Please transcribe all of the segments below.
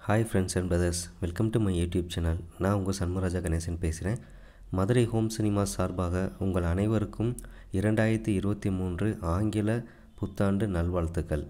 hi friends and brothers welcome to my YouTube channel நான் உங்கள் சண்முகராஜா கணேசன் பேசுகிறேன் மதுரை ஹோம் சினிமாஸ் சார்பாக உங்கள் அனைவருக்கும் இரண்டாயிரத்தி இருபத்தி மூன்று ஆங்கில புத்தாண்டு நல்வாழ்த்துக்கள்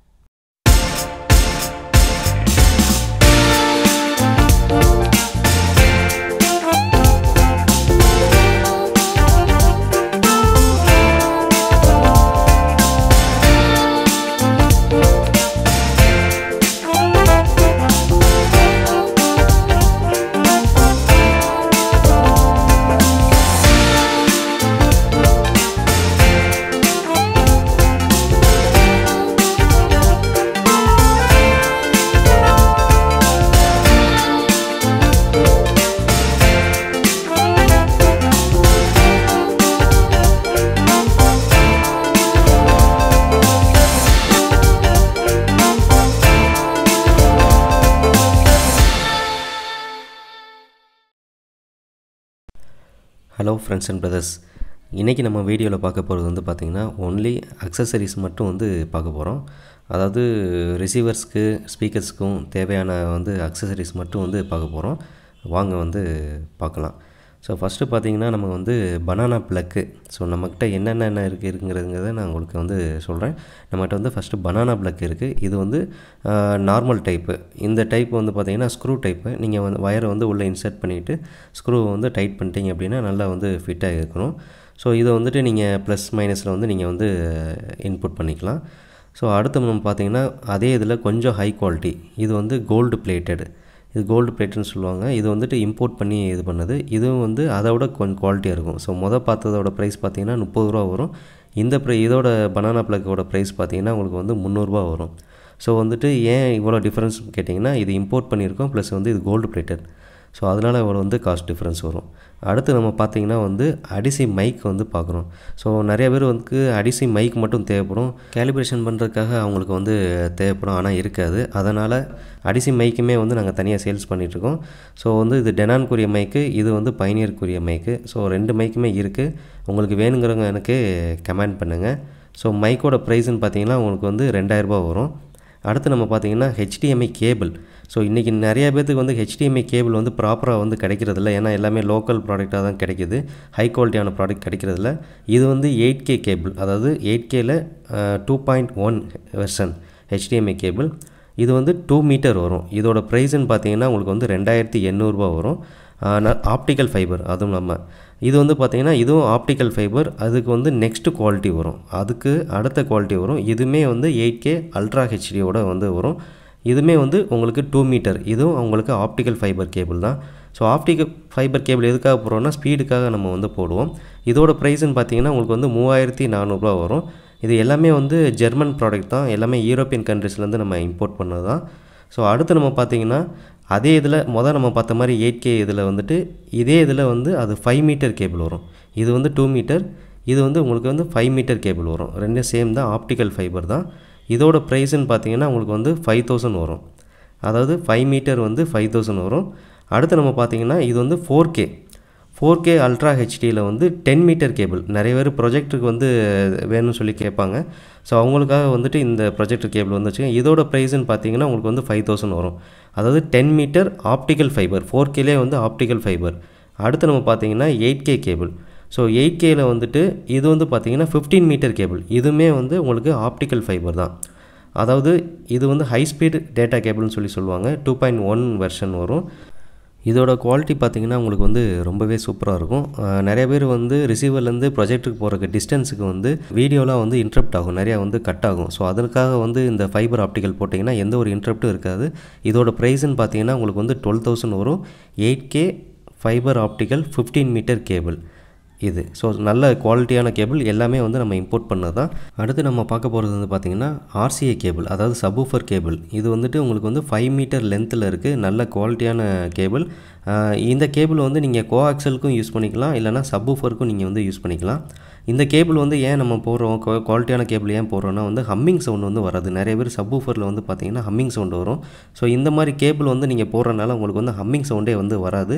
ஹலோ ஃப்ரெண்ட்ஸ் அண்ட் பிரதர்ஸ் இன்றைக்கி நம்ம வீடியோவில் பார்க்க போகிறது வந்து பார்த்திங்கன்னா ஒன்லி அக்சசரிஸ் மட்டும் வந்து பார்க்க போகிறோம் அதாவது ரிசீவர்ஸ்க்கு ஸ்பீக்கர்ஸ்க்கும் தேவையான வந்து அக்சசரிஸ் மட்டும் வந்து பார்க்க போகிறோம் வாங்க வந்து பார்க்கலாம் ஸோ ஃபஸ்ட்டு பார்த்தீங்கன்னா நம்ம வந்து பனானா ப்ளக்கு ஸோ நம்மக்கிட்ட என்னென்ன என்ன இருக்குது இருக்குங்கிறதுங்கிறத நான் உங்களுக்கு வந்து சொல்கிறேன் நம்மகிட்ட வந்து ஃபஸ்ட்டு பனானா ப்ளக் இருக்குது இது வந்து நார்மல் டைப்பு இந்த டைப் வந்து பார்த்திங்கன்னா ஸ்க்ரூ டைப்பு நீங்கள் வந்து வயரை வந்து உள்ளே இன்சர்ட் பண்ணிவிட்டு ஸ்க்ரூவை வந்து டைட் பண்ணிட்டீங்க அப்படின்னா நல்லா வந்து ஃபிட்டாக இருக்கணும் ஸோ இதை வந்துட்டு நீங்கள் ப்ளஸ் மைனஸில் வந்து நீங்கள் வந்து இன்புட் பண்ணிக்கலாம் ஸோ அடுத்து நம்ம பார்த்தீங்கன்னா அதே இதில் கொஞ்சம் ஹை குவாலிட்டி இது வந்து கோல்டு பிளேட்டடு இது கோல்டு பிளேட்டுன்னு சொல்லுவாங்க இது வந்துட்டு இம்போர்ட் பண்ணி இது பண்ணது இதுவும் வந்து அதை விட கொஞ்சம் குவாலிட்டியாக இருக்கும் ஸோ மொதல் பார்த்ததோட ப்ரைஸ் பார்த்தீங்கன்னா முப்பது ரூபா வரும் இந்த ப்ரை இதோட பனானா ப்ளக்கோட ப்ரைஸ் பார்த்தீங்கன்னா உங்களுக்கு வந்து முந்நூறுரூவா வரும் ஸோ வந்துட்டு ஏன் இவ்வளோ டிஃப்ரென்ஸ் கேட்டிங்கன்னா இது இம்போர்ட் பண்ணியிருக்கோம் ப்ளஸ் வந்து இது கோல்டு பிளேட்டட் ஸோ அதனால் இவ்வளோ வந்து காஸ்ட் டிஃப்ரென்ஸ் வரும் அடுத்து நம்ம பார்த்திங்கன்னா வந்து அடிசி மைக் வந்து பார்க்குறோம் ஸோ நிறைய பேர் வந்து அடிசி மைக் மட்டும் தேவைப்படும் கேலிப்ரேஷன் பண்ணுறதுக்காக அவங்களுக்கு வந்து தேவைப்படும் ஆனால் இருக்காது அதனால் அடிசி மைக்குமே வந்து நாங்கள் தனியாக சேல்ஸ் பண்ணிகிட்ருக்கோம் ஸோ வந்து இது டெனான்குரிய மைக்கு இது வந்து பைனியருக்குரிய மைக்கு ஸோ ரெண்டு மைக்குமே இருக்குது உங்களுக்கு வேணுங்கிறவங்க எனக்கு கமெண்ட் பண்ணுங்கள் ஸோ மைக்கோட ப்ரைஸ்ன்னு பார்த்தீங்கன்னா உங்களுக்கு வந்து ரெண்டாயிரரூபா வரும் அடுத்து நம்ம பார்த்திங்கன்னா ஹெச்டிஎம்ஐ கேபிள் ஸோ இன்றைக்கி நிறைய பேர்த்துக்கு வந்து ஹெச்டிஎம்ஐ கேபிள் வந்து ப்ராப்பராக வந்து கிடைக்கிறதில்ல ஏன்னா எல்லாமே லோக்கல் ப்ராடக்டாக தான் கிடைக்கிது ஹை குவாலிட்டியான ப்ராடக்ட் கிடைக்கிறதில்ல இது வந்து எயிட் கே கேபிள் அதாவது எயிட் கேல two point one version HDMI cable இது வந்து டூ மீட்டர் வரும் இதோட ப்ரைஸ்ன்னு பார்த்தீங்கன்னா உங்களுக்கு வந்து ரெண்டாயிரத்தி எண்ணூறுரூபா வரும் ஆப்டிக்கல் ஃபைபர் அதுவும் நம்ம இது வந்து பார்த்திங்கன்னா இதுவும் ஆப்டிக்கல் ஃபைபர் அதுக்கு வந்து நெக்ஸ்ட்டு குவாலிட்டி வரும் அதுக்கு அடுத்த குவாலிட்டி வரும் இதுவுமே வந்து எயிட் கே அல்ட்ரா ஹெச்டியோட வந்து வரும் இதுவுமே வந்து உங்களுக்கு டூ மீட்டர் இதுவும் உங்களுக்கு ஆப்டிக்கல் ஃபைபர் கேபிள் தான் ஸோ ஆப்டிக்கல் ஃபைபர் கேபிள் எதுக்காக போடுறோம்னா ஸ்பீடுக்காக நம்ம வந்து போடுவோம் இதோட ப்ரைஸ்ன்னு பார்த்தீங்கன்னா உங்களுக்கு வந்து மூவாயிரத்தி நானூறுரூவா வரும் இது எல்லாமே வந்து ஜெர்மன் ப்ராடக்ட் தான் எல்லாமே யூரோப்பியன் கண்ட்ரிஸ்லேருந்து நம்ம இம்போர்ட் பண்ணது தான் ஸோ அடுத்து நம்ம பார்த்திங்கன்னா அதே இதில் மொதல் நம்ம பார்த்த மாதிரி எயிட் கே இதில் வந்துட்டு இதே இதில் வந்து அது ஃபைவ் மீட்டர் கேபிள் வரும் இது வந்து டூ மீட்டர் இது வந்து உங்களுக்கு வந்து ஃபைவ் மீட்டர் கேபிள் வரும் ரெண்டும் சேம் தான் ஆப்டிக்கல் ஃபைபர் தான் இதோட ப்ரைஸ்ன்னு பார்த்தீங்கன்னா உங்களுக்கு வந்து ஃபைவ் தௌசண்ட் வரும் அதாவது ஃபைவ் மீட்டர் வந்து ஃபைவ் தௌசண்ட் வரும் அடுத்து நம்ம பார்த்திங்கன்னா இது வந்து four K four K ultra ஹெச்டியில் வந்து டென் மீட்டர் கேபிள் நிறைய பேர் ப்ரொஜெக்டருக்கு வந்து வேணும்னு சொல்லி கேட்பாங்க ஸோ அவங்களுக்காக வந்துட்டு இந்த ப்ரொஜெக்டர் கேபிள் வந்து வச்சுக்கோங்க இதோட ப்ரைஸ்ன்னு பார்த்தீங்கன்னா உங்களுக்கு வந்து ஃபைவ் தௌசண்ட் வரும் அதாவது ten metre optical fibre four கேலே வந்து ஆப்டிக்கல் ஃபைபர் அடுத்து நம்ம பார்த்தீங்கன்னா eight K cable so eight கேயில் வந்துட்டு இது வந்து பார்த்திங்கன்னா ஃபிஃப்டீன் மீட்டர் கேபிள் இதுவுமே வந்து உங்களுக்கு ஆப்டிக்கல் ஃபைபர் தான் அதாவது இது வந்து ஹை ஸ்பீடு டேட்டா கேபிள்னு சொல்லி சொல்லுவாங்க டூ பாயிண்ட் ஒன் வெர்ஷன் வரும் இதோட குவாலிட்டி பார்த்திங்கன்னா உங்களுக்கு வந்து ரொம்பவே சூப்பராக இருக்கும் நிறைய பேர் வந்து ரிசீவர்லேருந்து ப்ரொஜெக்ட்டுக்கு போகிறக்கு டிஸ்டன்ஸுக்கு வந்து வீடியோலாம் வந்து இன்ட்ரப்ட் ஆகும் நிறையா வந்து கட் ஆகும் ஸோ அதற்காக வந்து இந்த ஃபைபர் ஆப்டிக்கல் போட்டிங்கன்னா எந்த ஒரு இன்ட்ரப்ட்டும் இருக்காது இதோட ப்ரைஸ்ன்னு பார்த்தீங்கன்னா உங்களுக்கு வந்து டுவெல் தௌசண்ட் வரும் eight K fibre optical fifteen metre cable இது ஸோ நல்ல குவாலிட்டியான கேபிள் எல்லாமே வந்து நம்ம இம்போர்ட் பண்ணது தான் அடுத்து நம்ம பார்க்க போகிறது வந்து பார்த்திங்கன்னா ஆர்சிஏ கேபிள் அதாவது சப்வூஃபர் கேபிள் இது வந்துட்டு உங்களுக்கு வந்து ஃபைவ் மீட்டர் லென்த்தில் இருக்குது நல்ல குவாலிட்டியான கேபிள் இந்த கேபிள் வந்து நீங்கள் கோஆக்சலுக்கும் யூஸ் பண்ணிக்கலாம் இல்லைனா சப்வூஃபருக்கும் நீங்கள் வந்து யூஸ் பண்ணிக்கலாம் இந்த கேபிள் வந்து ஏன் நம்ம போடுறோம் குவாலிட்டியான கேபிள் ஏன் போடுறோன்னா வந்து ஹம்மிங் சவுண்ட் வந்து வராது நிறைய பேர் சப்வூஃபரில் வந்து பார்த்திங்கன்னா ஹம்மிங் சவுண்ட் வரும் ஸோ இந்த மாதிரி கேபிள் வந்து நீங்கள் போடுறனால உங்களுக்கு வந்து ஹம்மிங் சவுண்டே வந்து வராது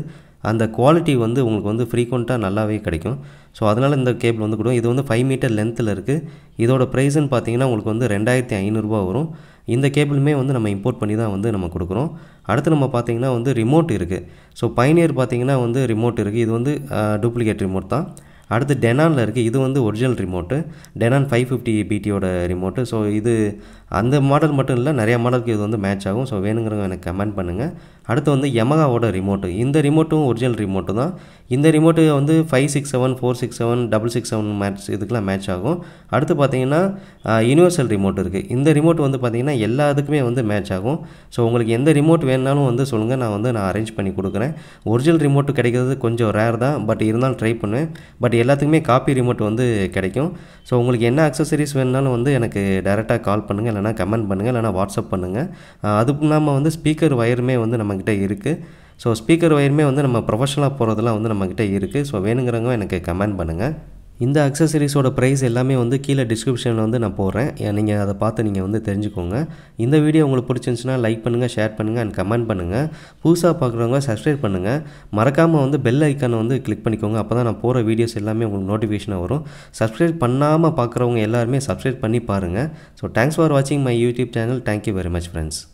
அந்த குவாலிட்டி வந்து உங்களுக்கு வந்து ஃப்ரீக்வெண்ட்டாக நல்லாவே கிடைக்கும் ஸோ அதனால் இந்த கேபிள் வந்து கொடுக்கும் இது வந்து ஃபைவ் மீட்டர் லென்த்தில் இருக்குது இதோட ப்ரைஸ்ன்னு பார்த்தீங்கன்னா உங்களுக்கு வந்து ரெண்டாயிரத்தி ஐநூறுரூவா வரும் இந்த கேபிளுமே வந்து நம்ம இம்போர்ட் பண்ணி தான் வந்து நம்ம கொடுக்குறோம் அடுத்து நம்ம பார்த்தீங்கன்னா வந்து ரிமோட் இருக்குது ஸோ பைனியர் பார்த்தீங்கன்னா வந்து ரிமோட் இருக்குது இது வந்து டூப்ளிகேட் ரிமோட் தான் அடுத்து டெனானில் இருக்குது இது வந்து original remote Denon five fifty பிடியோட ரிமோட்டு ஸோ இது அந்த மாடல் மட்டும் இல்லை நிறையா மாடலுக்கு இது வந்து மேட்ச் ஆகும் ஸோ வேணுங்கிறவங்க எனக்கு கமெண்ட் பண்ணுங்கள் அடுத்து வந்து யமகாவோட ரிமோட்டு இந்த ரிமோட்டும் ஒரிஜினல் ரிமோட்டு தான் இந்த ரிமோட்டு வந்து five six seven four six seven double six seven match இதுக்கெலாம் மேட்ச் ஆகும் அடுத்து பார்த்தீங்கன்னா யூனிவர்சல் ரிமோட் இருக்குது இந்த ரிமோட் வந்து பார்த்தீங்கன்னா எல்லா இதுக்குமே வந்து மேட்ச் ஆகும் ஸோ உங்களுக்கு எந்த ரிமோட் வேணுனாலும் வந்து சொல்லுங்கள் நான் வந்து நான் அரேஞ்ச் பண்ணி கொடுக்குறேன் ஒரிஜினல் ரிமோட் கிடைக்கிறது கொஞ்சம் ரேர் தான் பட் இருந்தாலும் ட்ரை பண்ணுவேன் பட் எல்லாத்துக்குமே காப்பி ரிமோட் வந்து கிடைக்கும் ஸோ உங்களுக்கு என்ன அக்சசரிஸ் வேணுனாலும் வந்து எனக்கு டேரெக்டாக கால் பண்ணுங்கள் இல்லைனா கமெண்ட் பண்ணுங்கள் இல்லைனா வாட்ஸ்அப் பண்ணுங்கள் அதுக்கு இல்லாமல் வந்து ஸ்பீக்கர் வயருமே வந்து நம்மக்கிட்ட இருக்குது ஸோ ஸ்பீக்கர் வயருமே வந்து நம்ம ப்ரொஃபஷனலாக போகிறதுலாம் வந்து நம்மக்கிட்ட இருக்குது ஸோ வேணுங்கிறவங்க எனக்கு கமெண்ட் பண்ணுங்கள் இந்த அக்சசரிஸோட ப்ரைஸ் எல்லாமே வந்து கீழே டிஸ்கிரிப்ஷனில் வந்து நான் போடுறேன் நீங்கள் அதை பார்த்து நீங்கள் வந்து தெரிஞ்சுக்கோங்க இந்த வீடியோ உங்களுக்கு பிடிச்சிருந்துச்சுன்னா லைக் பண்ணுங்கள் ஷேர் பண்ணுங்கள் அண்ட் கமெண்ட் பண்ணுங்கள் புதுசாக பார்க்குறவங்க சப்ஸ்கிரைப் பண்ணுங்கள் மறக்காமல் வந்து பெல் ஐக்கானை வந்து கிளிக் பண்ணிக்கோங்க அப்போ தான் நான் போகிற வீடியோஸ் எல்லாமே உங்களுக்கு நோட்டிஃபிகேஷனாக வரும் சப்ஸ்கிரைப் பண்ணாமல் பார்க்குறவங்க எல்லாருமே சப்ஸ்கிரைப் பண்ணி பாருங்கள் ஸோ தேங்க்ஸ் ஃபார் வாட்சிங் my YouTube channel thank you very much friends